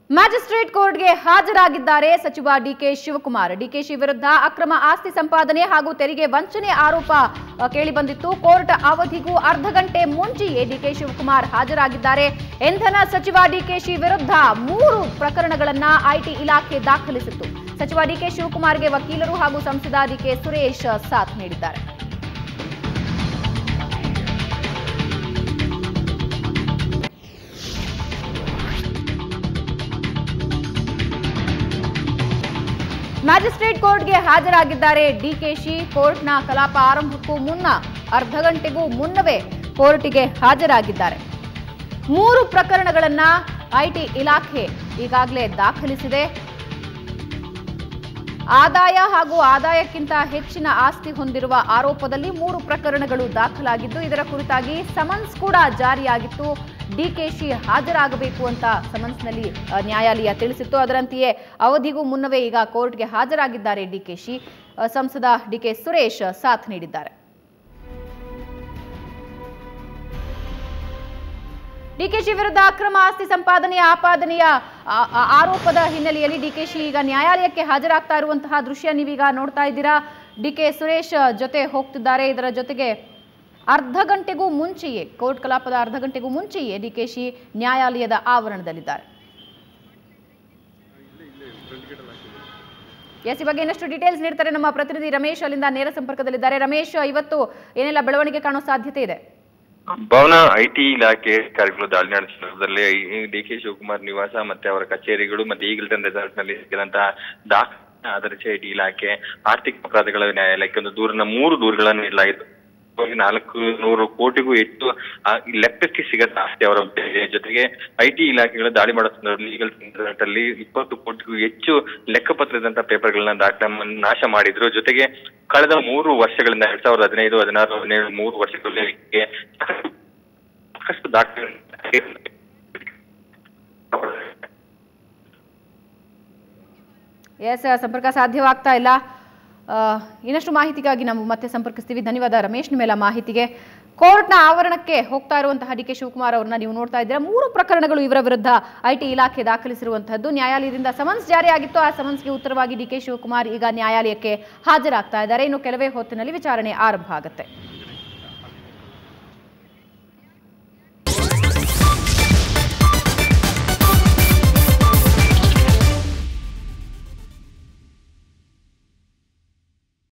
magistrate ಕೋರ್ಟ್ಗೆ ಹಾಜರಾಗಿದ್ದಾರೆ ಸಚಿವ DK Shivakumar DKShi ವಿರುದ್ಧ ಅಕ್ರಮ ಆಸ್ತಿ ಸಂಪಾದನೆ ಹಾಗೂ ತೆರಿಗೆ ವಂಚನೆ ಆರೋಪ ಅ, ಕೇಳಿಬಂದಿತ್ತು ಕೋರ್ಟ್ ಅವಧಿಗೂ ಅರ್ಧ ಗಂಟೆ ಮುಂಚೆಯೇ ಡಿಕೆ ಶಿವಕುಮಾರ್ ಹಾಜರಾಗಿದ್ದಾರೆ ಇಂಧನ ಸಚಿವ ಡಿಕೆಶಿ ವಿರುದ್ಧ ಮೂರು ಪ್ರಕರಣಗಳನ್ನ ಐಟಿ ಇಲಾಖೆ ದಾಖಲಿಸಿತ್ತು ಸಚಿವ ಡಿಕೆ ಶಿವಕುಮಾರ್ಗೆ ವಕೀಲರು ಹಾಗೂ ಸಂಸದ ಡಿಕೆ ಸುರೇಶ್ ಸಾಥ್ ನೀಡಿದ್ದಾರೆ ಮ್ಯಾಜಿಸ್ಟ್ರೇಟ್ ಕೋರ್ಟ್ಗೆ ಹಾಜರಾಗಿದ್ದಾರೆ ಡಿಕೆಶಿ ಕೋರ್ಟ್ನ ಕಲಾಪ ಆರಂಭಕ್ಕೂ ಮುನ್ನ ಅರ್ಧ ಗಂಟೆಗೂ ಮುನ್ನವೇ ಕೋರ್ಟಿಗೆ ಹಾಜರಾಗಿದ್ದಾರೆ ಮೂರು ಪ್ರಕರಣಗಳನ್ನ ಐಟಿ ಇಲಾಖೆ ಈಗಾಗಲೇ ದಾಖಲಿಸಿದೆ ಆದಾಯ ಹಾಗೂ ಆದಾಯಕ್ಕಿಂತ ಹೆಚ್ಚಿನ ಆಸ್ತಿ ಹೊಂದಿರುವ ಆರೋಪದಲ್ಲಿ ಮೂರು ಪ್ರಕರಣಗಳು ದಾಖಲಾಗಿದ್ದು ಇದರ ಕುರಿತಾಗಿ ಸಮನ್ಸ್ ಕೂಡ ಜಾರಿಯಾಗಿತ್ತು ಡಿಕೆಶಿ ಹಾಜರಾಗಬೇಕು ಅಂತ ಸಮನ್ಸ್ನಲ್ಲಿ ಅ, ನ್ಯಾಯಾಲಯ ತಿಳಿಸಿತ್ತು ಅದರಂತೆಯೇ ಅವಧಿಗೂ ಮುನ್ನವೇ ಈಗ ಕೋರ್ಟ್ಗೆ ಹಾಜರಾಗಿದ್ದಾರೆ ಡಿಕೆಶಿ ಅ, ಸಂಸದ ಡಿಕೆ ಸುರೇಶ್ ಸಾಥ್ ನೀಡಿದ್ದಾರೆ ಡಿಕೆಶಿ ವಿರುದ್ಧ ಅಕ್ರಮ ಆಸ್ತಿ ಸಂಪಾದನೆಯ ಆಪಾದನೆಯ ಆ- ಆ- ಆರೋಪದ ಹಿನ್ನೆಲೆಯಲ್ಲಿ ಡಿಕೆಶಿ ಈಗ ನ್ಯಾಯಾಲಯಕ್ಕೆ ಹಾಜರಾಗ್ತಾ ಇರುವಂತಹ ದೃಶ್ಯ ನೀವೀಗ ನೋಡ್ತಾ ಇದ್ದೀರಾ ಡಿಕೆ ಸುರೇಶ್ ಜೊತೆ ಹೋಗ್ತಿದ್ದಾರೆ ಇದರ ಜೊತೆಗೆ ಅರ್ಧ ಗಂಟೆಗೂ ಮುಂಚೆಯೇ ಕೋರ್ಟ್ ಕಲಾಪದ ಅರ್ಧ ಗಂಟೆಗೂ ಮುಂಚೆಯೇ ಡಿಕೆಶಿ ನ್ಯಾಯಾಲಯದ ಆವರಣದಲ್ಲಿದ್ದಾರೆ ಎಸ್ ಈ ಬಗ್ಗೆ ಇನ್ನಷ್ಟು ಡೀಟೇಲ್ಸ್ ನೀಡ್ತಾರೆ ನಮ್ಮ ಪ್ರತಿನಿಧಿ ರಮೇಶ್ ಅಲ್ಲಿಂದ ನೇರ ಸಂಪರ್ಕದಲ್ಲಿದ್ದಾರೆ ರಮೇಶ್ ಇವತ್ತು ಏನೆಲ್ಲ ಬೆಳವಣಿಗೆ ಕಾಣೋ ಸಾಧ್ಯತೆ ಇದೆ ಭವನ ಐಟಿ ಇಲಾಖೆ ಕಾರ್ಯಗಳು ದಾಳಿ ನಡೆದ ಸಂದರ್ಭದಲ್ಲಿ ಡಿ ಕೆ ಶಿವಕುಮಾರ್ ನಿವಾಸ ಮತ್ತೆ ಅವರ ಕಚೇರಿಗಳು ಮತ್ತೆ ಈಗಲ್ಟನ್ ರೆಸಾರ್ಟ್ ನಲ್ಲಿ ಸಿಕ್ಕಿದಂತಹ ದಾಖಲೆ ಆಧರಿಸಿ ಐಟಿ ಇಲಾಖೆ ಆರ್ಥಿಕ ಅಪರಾಧಗಳ ನ್ಯಾಯಾಲಯಕ್ಕೆ ಒಂದು ದೂರನ್ನ ಮೂರು ದೂರುಗಳನ್ನು ನೀಡಲಾಗಿತ್ತು ಹೋಗಿ ನಾಲ್ಕು ನೂರು ಕೋಟಿಗೂ ಹೆಚ್ಚು ಆ ಲೆಕ್ಕಕ್ಕೆ ಸಿಗದ ಆಸ್ತಿ ಅವರ ಇದೆ ಜೊತೆಗೆ ಐಟಿ ಇಲಾಖೆಗಳು ದಾಳಿ ಮಾಡೋ ಸಂದರ್ಭದಲ್ಲಿ ಈಗಲ್ ರೆಸಾರ್ಟ್ ಅಲ್ಲಿ ಇಪ್ಪತ್ತು ಕೋಟಿಗೂ ಹೆಚ್ಚು ಲೆಕ್ಕಪತ್ರದಂತ ಪೇಪರ್ಗಳನ್ನ ದಾಖಲೆ ಮ- ನಾಶ ಮಾಡಿದ್ರು ಜೊತೆಗೆ ಕಳೆದ ಮೂರು ವರ್ಷಗಳಿಂದ ಎರಡ್ ಸಾವಿರದ ಹದಿನೈದು ಹದಿನಾರು ಹದಿನೇಳು ಮೂರು ವರ್ಷಗಳಲ್ಲಿ ಸಾಕಷ್ಟು ದಾಖಲೆ ಎಸ್ ಸಂಪರ್ಕ ಸಾಧ್ಯವಾಗ್ತಾ ಇಲ್ಲ ಆ, ಇನ್ನಷ್ಟು ಮಾಹಿತಿಗಾಗಿ ನಾವು ಮತ್ತೆ ಸಂಪರ್ಕಿಸ್ತೀವಿ ಧನ್ಯವಾದ ರಮೇಶ್ ನಿಮ್ಮೆಲ್ಲ ಮಾಹಿತಿಗೆ ಕೋರ್ಟ್ನ ಆವರಣಕ್ಕೆ ಹೋಗ್ತಾ ಇರುವಂತಹ ಡಿ ಕೆ ಶಿವಕುಮಾರ್ ಅವರನ್ನ ನೀವು ನೋಡ್ತಾ ಇದ್ದೀರಾ ಮೂರು ಪ್ರಕರಣಗಳು ಇವರ ವಿರುದ್ಧ ಐಟಿ ಇಲಾಖೆ ದಾಖಲಿಸಿರುವಂತಹದ್ದು ನ್ಯಾಯಾಲಯದಿಂದ ಸಮನ್ಸ್ ಜಾರಿಯಾಗಿತ್ತು ಆ ಸಮನ್ಸ್ಗೆ ಉತ್ತರವಾಗಿ ಡಿ ಕೆ ಶಿವಕುಮಾರ್ ಈಗ ನ್ಯಾಯಾಲಯಕ್ಕೆ ಹಾಜರಾಗ್ತಾ ಇದ್ದಾರೆ ಇನ್ನು ಕೆಲವೇ ಹೊತ್ತಿನಲ್ಲಿ ವಿಚಾರಣೆ ಆರಂಭ ಆಗುತ್ತೆ